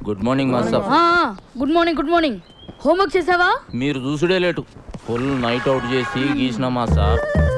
Good morning master ఆ, good morning good morning homework చేసావా మీరు చూసుడే లేటు ఫుల్ నైట్ అవుట్ చేసి గీసిన మాస్టర్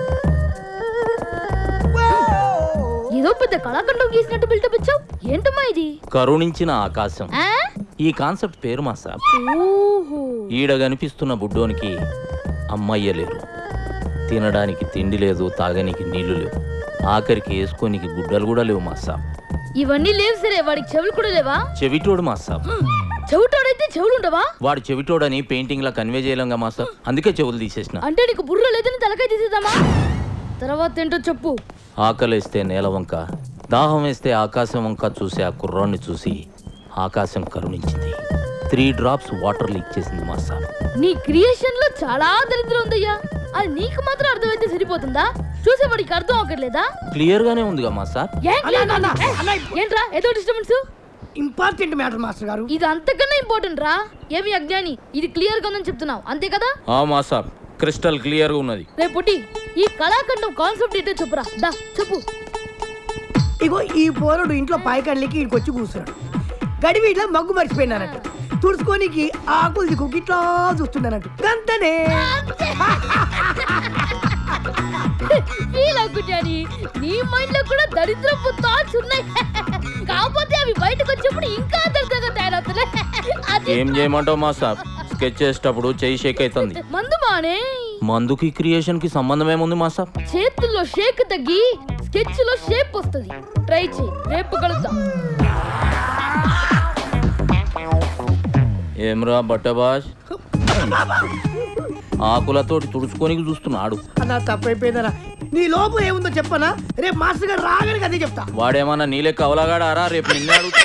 ఏదో పెద్ద కళాఖండం గీసినట్టు బిల్డప్ ఇచ్చావు ఏంటమ్మా ఇది కరుణించిన ఆకాశం ఆ? ఈ కాన్సెప్ట్ పేరు మాస్టర్ ఓహో ఈడ కనిపిస్తున్న బుడ్డోనికి అమ్మయ్య లేరు తినడానికి తిండి లేదు తాగనికి నీళ్లు లేవు ఆఖరికి వేసుకోనికి గుడ్డలు కూడా లేవు మాస్టర్ ఇవన్నీ లేవు సరే వాడికి చెవులు కూడా లేవా చెవిటోడు మాస్టర్ చెవిటోడైతే చెవులు ఉండవా వాడు చెవిటోడని పెయింటింగ్ లా కన్వే చేయలేంగా మాస్టర్ అందుకే చెవులు తీసేసిన అంటే నీకు బుర్ర లేదని తలకాయ తీసేద్దామా తర్వాత ఏంటో చెప్పు ఆకలేస్తే నేల వంక దాహం వేస్తే ఆకాశం వంక చూసి ఆ కుర్రాన్ని చూసి ఆకాశం కరుణించింది త్రీ డ్రాప్స్ వాటర్ లీక్ చేసింది మాస్టర్ నీ క్రియేషన్ లో చాలా దరిద్రం ఉందయ్యా అది నీకు మాత్రం అర్థమైతే సరిపోతుందా చూసేవాడికి అర్థం అవ్వట్లేదా క్లియర్ గానే ఉందిగా మాస్టర్ ఏం లేదు అన్న. ఏ, ఏంట్రా ఏదో డిస్టర్బెన్స్ ఇంపార్టెంట్ మ్యాటర్ మాస్టర్ గారు ఇది అంతకన్నా ఇంపార్టెంట్ రా ఏమి అజ్ఞాని ఇది క్లియర్ గా ఉందని చెప్తున్నావు అంతే కదా ఆ మాస్టర్ క్రిస్టల్ క్లియర్ గా ఉన్నది రేపు పుట్టి ఈ కళాఖండం కాన్సెప్ట్ ఏంటో చెప్పురా దా చెప్పు ఇగో ఈ పోరుడు ఇంట్లో పాయకళ్ళకి ఇక్కడికి వచ్చి కూర్చున్నాడు గడివి ఇట్లా మగ్గు మర్చిపోయినారంట తుడుచుకోనికి ఆకులు దిక్కు ఇట్లా చూస్తున్నానంట గంతనే ఫీల్ అవ్వకుని నీ మైండ్ లో కూడా దరిద్రపు థాట్స్ ఉన్నాయి కాకపోతే అవి బయటకు వచ్చినప్పుడు ఇంకా దరిద్రంగా తయారవుతున్నాయి అది ఏం చేయమంటావు మాస్టర్ స్కెచ్ చేసేటప్పుడు చెయ్యి షేక్ అవుతుంది మందు మానే మందుకి క్రియేషన్ కి సంబంధం ఏముంది మాస్టర్ చేతుల్లో షేక్ తగ్గి స్కెచ్ లో షేప్ వస్తుంది ట్రై చేయి రేపు కలుద్దాం ఏమ్రా బట్టబాష్ ఆకులతోటి తుడుచుకోనికి చూస్తున్నాడు అలా తప్పైపోయిందరా నీ లోపం ఏముందో చెప్పనా రేపు మాస్టర్ గారు రాగానే అదే చెప్తా వాడేమన్నా నీలే కవలగాడారా రేపు నిన్నే అడుగుతా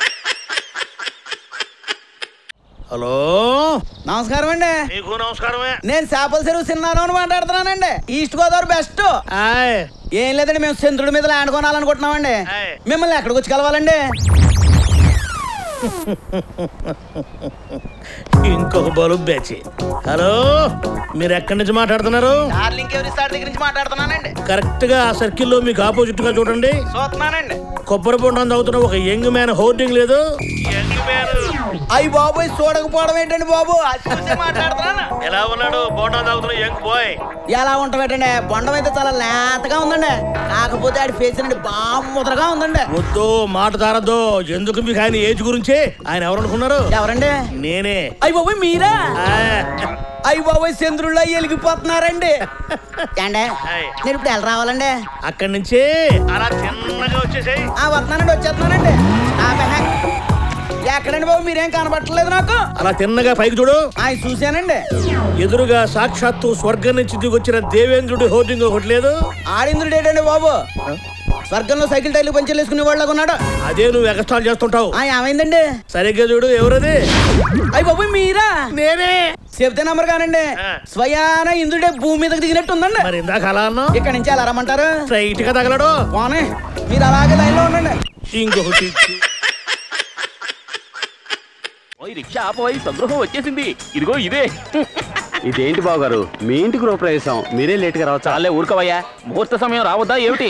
హలో నమస్కారం అండి నీకు నమస్కారమే నేను చేపల చెరువు సిన్నాను అని మాట్లాడుతున్నానండి ఈస్ట్ గోదావరి బెస్ట్ ఆయ్ ఏం లేదండి మేము చంద్రుడి మీద ల్యాండ్ కొనాలనుకుంటున్నామండి ఆయ్. మిమ్మల్ని ఎక్కడికి వచ్చి కలవాలండి ఇంకొక బలు బ్యాచి హలో మీరు ఎక్కడి నుంచి మాట్లాడుతున్నారు డార్లింగ్ ఎవరి సార్ దగ్గర నుంచి మాట్లాడుతున్నానండి కరెక్ట్ గా ఆ సర్కిల్లో మీకు ఆపోజిట్ గా చూడండి చూస్తున్నానండి కొబ్బరి బొండం తాగుతున్న ఒక యంగ్ మ్యాన్ హోర్డింగ్ లేదు యంగ్ మ్యాన్ అయ్యి బాబోయ్ చూడకపోవడం ఏంటండి బాబు అది చూసే మాట్లాడుతున్నాను ఎలా ఉన్నాడు బొండం తాగుతున్న యంగ్ బాయ్ ఎలా ఉంటామేటండి బొండం అయితే చాలా లేతగా ఉందండి కాకపోతే ఆడి ఫేస్ అండి బాగా ముద్రగా ఉందండి వద్దు మాట తారద్దు ఎందుకు మీకు ఆయన ఏజ్ గురించి ఆయన ఎవరు అనుకున్నారు ఎవరండి నేనే అయ్యి బాబోయ్ మీరా ఆ, అయ్యి బాబోయ్ చంద్రుల్లో వెలిగిపోతున్నారండి ఏండే ఆయ్. నేను ఇప్పుడు ఎలా రావాలండి అక్కడి నుంచి అలా చిన్నగా వచ్చేసాయి ఆ వస్తున్నానండి వచ్చేస్తున్నానండి ఆ బెహ. ఎక్కడండి బాబు మీరేం కనబట్టలేదు నాకు అలా తిన్నగా పైకి చూడు ఆ చూశానండి ఎదురుగా సాక్షాత్తు స్వర్గం నుంచి దిగొచ్చిన దేవేంద్రుడి హోర్డింగ్ ఒకటి లేదు ఆడింద్రుడు ఏంటండి బాబు స్వర్గంలో సైకిల్ టైర్లు పంచర్లు వేసుకునే వాళ్ళగా ఉన్నాడు అదే నువ్వు ఎగస్ట్రాల్ చేస్తుంటావు ఆ ఏమైందండి సరిగ్గా చూడు ఎవరది అయ్యి బాబు మీరా నేనే చెప్తే నంబర్ కానండి ఆ. స్వయాన ఇంద్రుడే భూమి మీదకి దిగినట్టు ఉందండి మరి ఇందాక అలా అన్నా ఇక్కడ నుంచి ఎలా రమ్మంటారు స్ట్రైట్ గా తగలడు పోనీ మీరు అలాగే లైన్లో ఉండండి ఇంకొకటి రిక్షా ఆపోయి సంగృహం వచ్చేసింది ఇదిగో ఇదే ఇదేంటి బాబు గారు మీ ఇంటి గృహప్రవేశం మీరే లేట్ గా రావచ్చా చాలే ఊరుకోవయ్యా ముహూర్త సమయం రావద్దా ఏమిటి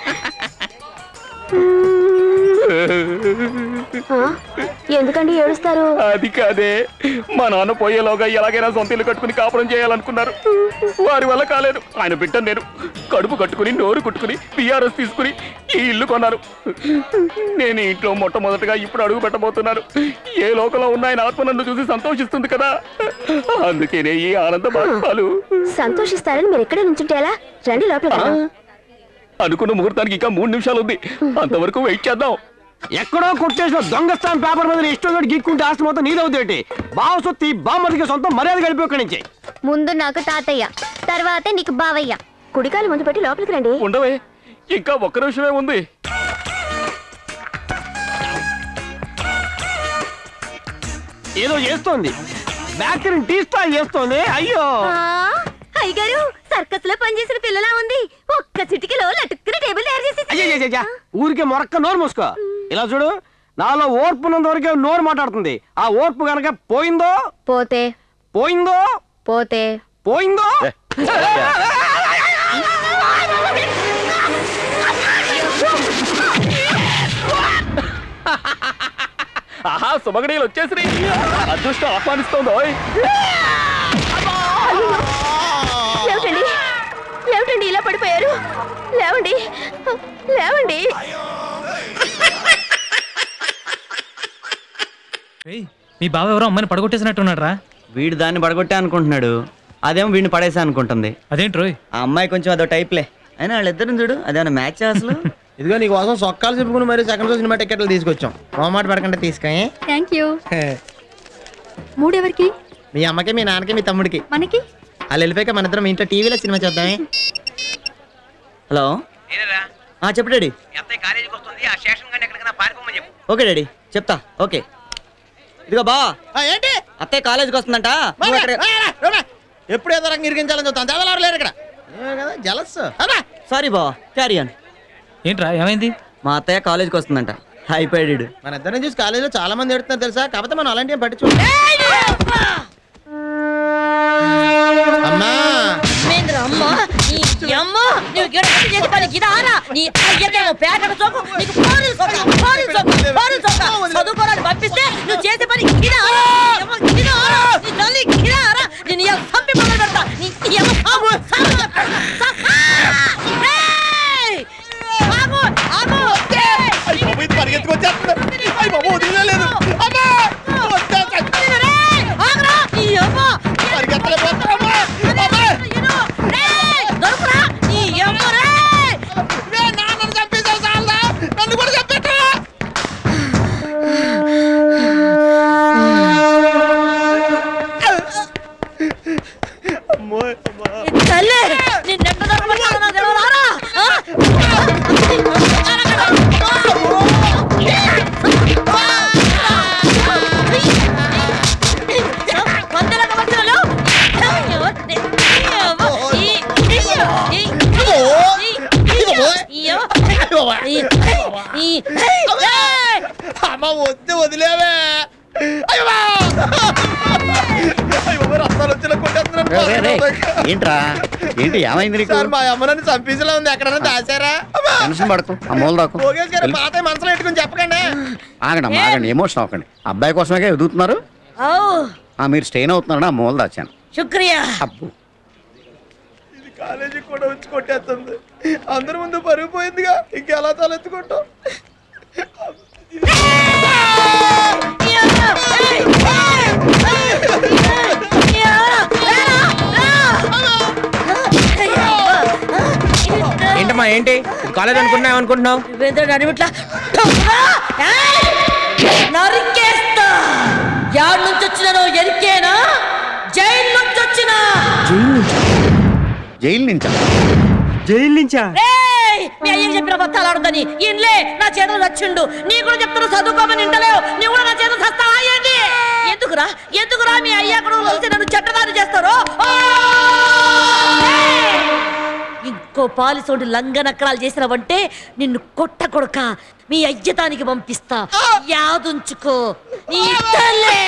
ఎందుకండి ఏడుస్తారు అది కాదే మా నాన్న పోయేలోగా ఎలాగైనా సొంత ఇల్లు కట్టుకుని కాపురం చేయాలనుకున్నారు వారి వల్ల కాలేదు ఆయన బిడ్డ నేను కడుపు కట్టుకుని నోరు కుట్టుకుని పిఆర్ఎస్ తీసుకుని ఈ ఇల్లు కొన్నారు నేను ఈ ఇంట్లో మొట్టమొదటిగా ఇప్పుడు అడుగు పెట్టబోతున్నాను ఏ లోకంలో ఉన్న ఆయన ఆత్మ నన్ను చూసి సంతోషిస్తుంది కదా అందుకేనే ఈ ఆనంద బాష్పాలు సంతోషిస్తారని మీరు ఎక్కడే నుంచుంటే ఎలా రండి లోపల అనుకున్న ముహూర్తానికి ఇంకా మూడు నిమిషాలు ఉంది అంతవరకు వెయిట్ చేద్దాం ఎక్కడో కొట్టేసిన దొంగస్థానం పేపర్ మీద ఇష్టం తోటి గీక్కుంటే ఆస్తి మొత్తం నీదవుతేటి బావ సొత్తి బామ్మదికి సొంతం మర్యాద గడిపి ఇక్కడి నుంచి ముందు నాకు తాతయ్య తర్వాతే నీకు బావయ్య కుడికాలు ముందు పెట్టి లోపలికి రండి ఉండవే ఇంకా ఒక్క నిమిషమే ఉంది ఏదో చేస్తోంది బ్యాకరీని టీ స్టాల్ చేస్తోంది అయ్యో అయ్యగారు సర్కస్ లో పనిచేసిన పిల్లలా ఉంది ఒక్క చిటికలో లటుక్కున టేబుల్ తయారు చేసి అయ్యయ్యయ్య, ఊరికే మొరక్క నోరు మూసుకో ఇలా చూడు నాలో ఓర్పు ఉన్నంత వరకే నోరు మాట్లాడుతుంది ఆ ఓర్పు గనక పోయిందో పోతే పోయిందో పోతే పోయిందో ఆహా సుమగడీలు వచ్చేసి అదృష్టం ఆహ్వానిస్తోంది ఓయ్ ఏమిటండి ఏమిటండి ఇలా పడిపోయారు లేవండి లేవండి ఏయ్, మీ బావ ఎవరో అమ్మాయిని పడగొట్టేసినట్టున్నాడు రా వీడు దాన్ని పడగొట్టే అనుకుంటున్నాడు అదేమో వీడిని పడేసా అనుకుంటుంది అదేంటి రోయ్ ఆ అమ్మాయి కొంచెం అదో టైప్లే అయినా వాళ్ళిద్దరిని చూడు అదేమన్నా మ్యాచ్ అసలు ఇదిగో నీ కోసం సొక్కాలు చెప్పుకుని మరి సెకండ్ షో సినిమా టికెట్లు తీసుకొచ్చాం మొహమాట పడకుండా తీసుకొని థ్యాంక్ యూ మూడెవరికి మీ అమ్మకి మీ నాన్నకి మీ తమ్ముడికి మనకి వాళ్ళు వెళ్ళిపోయాక మన ఇద్దరం మీ ఇంట్లో టీవీలో సినిమా చూద్దామే హలో ఆ, చెప్పు డాడీ ఓకే డాడీ చెప్తా ఓకే ఇదిగో బా ఏంటి అత్తయ్య కాలేజీకి వస్తుందంట నువ్వు అక్కడ- ఎప్పుడు ఏదో రకంగా ఇరికించాలని చూస్తాను దేవలారు లేరు ఇక్కడ ఏమే కదా జలస్ సారీ బా క్యారీ ఆన్ ఏంట్రా ఏమైంది మా అత్తయ్య కాలేజీకి వస్తుందంట అయిపోయాడు మన ఇద్దరిని చూసి కాలేజీలో చాలా మంది ఎడుతున్నారు తెలుసా కాకపోతే మనం అలాంటి ఏం పట్టించు అమ్మా అమ్మ నీ అమ్మ నువ్వు గిడపట్టి చేసే పని గిదారా నీ అయ్యకేమో పేటకు చోకు నీకు పోలీసు చోకు పోలీసు చోకు పోలీసు చోకు చదువుకోరాని పంపిస్తే నువ్వు చేసే పని గిదారా ఏమో గిదారా నీ తల్లి గిదారా నేను ఇలా చంపి మొదలు పెడతా నీ ఏమో సాగు సాగు సాగు ఏయ్! ఆగు ఆగు రేయ్! ఆగురా! నీ అమ్మ! ఇను! రేయ్! దొరుకురా! నీ అమ్మ రేయ్! తల్లి నిన్నెట్ట దొరకబట్టాలో నాకు తెలియదారా? ఆ? వందలకు వందలు. ఈ- ఈ- ఈ- ఈ- ఈ- ఈ- ఈ- ఏయ్! అమ్మ వద్దు వదిలేవే అయ్యో రస్తాలు వచ్చేలా కొట్టేస్తున్నాను ఏంట్రా ఏంటి ఏమైంది సార్ మా అమ్మ నన్ను చంపేసేలా ఉంది ఎక్కడైనా దాచారా టెన్షన్ పడకు ఆ మూల దాకు ఓకేష్ గారు పాత మనసులో పెట్టుకుని చెప్పకండి ఆగండి ఆగండి ఎమోషన్ అవ్వకండి అబ్బాయి కోసమే ఎదుగుతున్నారు ఔ, ఆ మీరు స్టెయిన్ అవుతున్నారని ఆ మూల దాచాను శుక్రియా అబ్బు ఇది కాలేజీ కూడా వచ్చి కొట్టేస్తుంది అందరి ముందు పరుగు పోయిందిగా ఇంకెలా తలెత్తుకుంటాం ఏంటమ్మా ఏంటి కాలేజ్ అనుకున్నావు అనుకుంటున్నావు నరికేస్తా యాడ్ నుంచి వచ్చినానో ఎరికేనా జైలు నుంచి వచ్చినా జైలు నుంచా జైలు నుంచా రేయ్! మీ అయ్యకి చెప్పిన బత్తాలు ఆడుందని ఇన్లే నా చేతులు చచ్చిండు నీ కూడా చెప్తున్నా చదువుకోమని ఇంటలేవు నీ కూడా నా చేతులు చస్తావా ఏంటి ఎందుకురా ఎందుకురా మీ అయ్య అక్కడ కలిసి నన్ను చెట్టదారి చేస్తారు ఆ! రేయ్! ఇంకో పాలిసోటి లంగనక్కరాలు చేసినావంటే నిన్ను కొట్ట కొడక మీ అయ్యతానికి పంపిస్తా యాదుంచుకో నీ తల్లే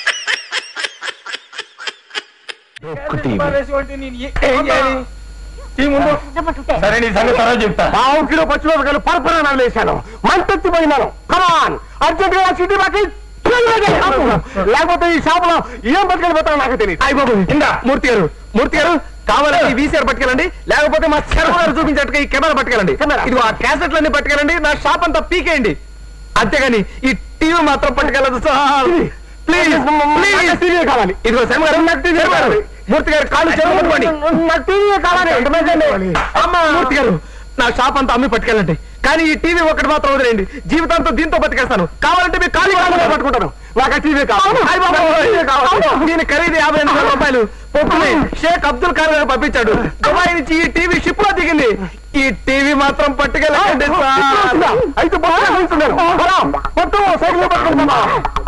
సరే నీ సంగతి తర్వాత చెప్తా పావు కిలో పచ్చిమిరపకాయలు పరపరా వేశాను మంటెత్తి పోయినాను కమాన్ అర్జెంట్ గా సిటీ బాకి లేకపోతే ఈ షాప్ లో ఏం పట్టుకెళ్ళి పోతానో నాకు తెలియదు అయ్యి బాబు ఇందా మూర్తి గారు మూర్తి గారు కావాలంటే ఈ వీసీఆర్ పట్టుకెళ్ళండి లేకపోతే మా శర్మ గారు చూపించట్టుగా ఈ కెమెరా పట్టుకెళ్ళండి ఇది ఆ క్యాసెట్లన్నీ పట్టుకెళ్ళండి నా షాప్ అంతా పీకేయండి అంతేగాని ఈ టీవీ మాత్రం పట్టుకెళ్ళదు సార్ ప్లీజ్ ప్లీజ్ టీవీ కావాలి ఇదిగో శర్మ గారు నాకు టీవీ కావాలి మూర్తి గారు కాళ్ళు చేతులు పట్టుకోండి నాకు టీవీ కావాలి అమ్మా మూర్తి గారు నా షాప్ అంతా అమ్మి పట్టుకెళ్ళండి కానీ ఈ టీవీ ఒకటి మాత్రం వదిలేండి జీవితాంతో దీంతో బతికేస్తాను కావాలంటే మీ ఖాళీ కావాలి పట్టుకుంటాను నాకు ఆ టీవీ కావాలి హాయ్ బాబు, టీవీ కావాలి. దీని ఖరీదు యాభై ఎనిమిది వేల రూపాయలు పొప్పుని షేక్ అబ్దుల్ ఖాన్ గారు పంపించాడు దుబాయ్ నుంచి ఈ టీవీ షిప్ లో దిగింది ఈ టీవీ మాత్రం పట్టుకెళ్ళండి సార్. అయితే పట్టుకెళ్తున్నాను పట్టు సైకిల్ లో పట్టుకుంటున్నా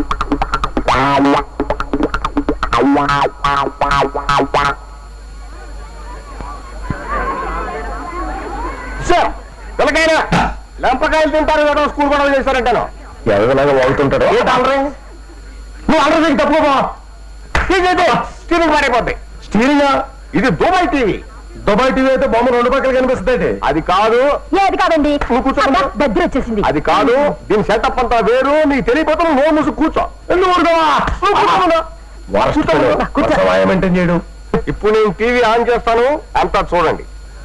సార్ పిల్లకాయన లంపకాయలు తింటారు ఏదో స్కూల్ గొడవ చేశారంటాను ఎవరిలాగా వాగుతుంటారు ఏంటి ఆల్రెడీ నువ్వు ఆల్రెడీ తప్పుకో స్టీరింగ్ మారిపోద్ది స్టీరింగ్ ఇది దుబాయ్ టీవీ దుబాయ్ టీవీ అయితే బొమ్మ రెండు పక్కలు కనిపిస్తుంది అది కాదు ఏది కాదండి నువ్వు కూర్చోమ్మా. దగ్గర వచ్చేసింది అది కాదు దీని సెటప్ అంతా వేరు నీకు తెలియపోతున్నా నువ్వు మూసు కూర్చో ఎందుకు ఊరుకోవా? నువ్వు కూర్చోమన్నా. కూర్చోమన్నా. వరుసవాయ మెయింటైన్ చేయడు ఇప్పుడు నేను టీవీ ఆన్ చేస్తాను అంతా చూడండి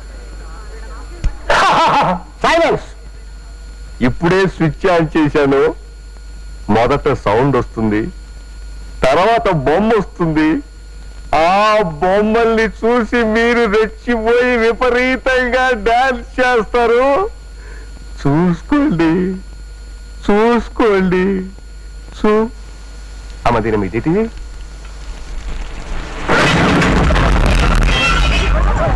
సైలెన్స్ ఇప్పుడే స్విచ్ ఆన్ చేశాను మొదట సౌండ్ వస్తుంది తర్వాత బొమ్మ వస్తుంది ఆ బొమ్మల్ని చూసి మీరు రెచ్చిపోయి విపరీతంగా డాన్స్ చేస్తారు చూసుకోండి చూసుకోండి చూ అమ్మ దీని మీద ఇది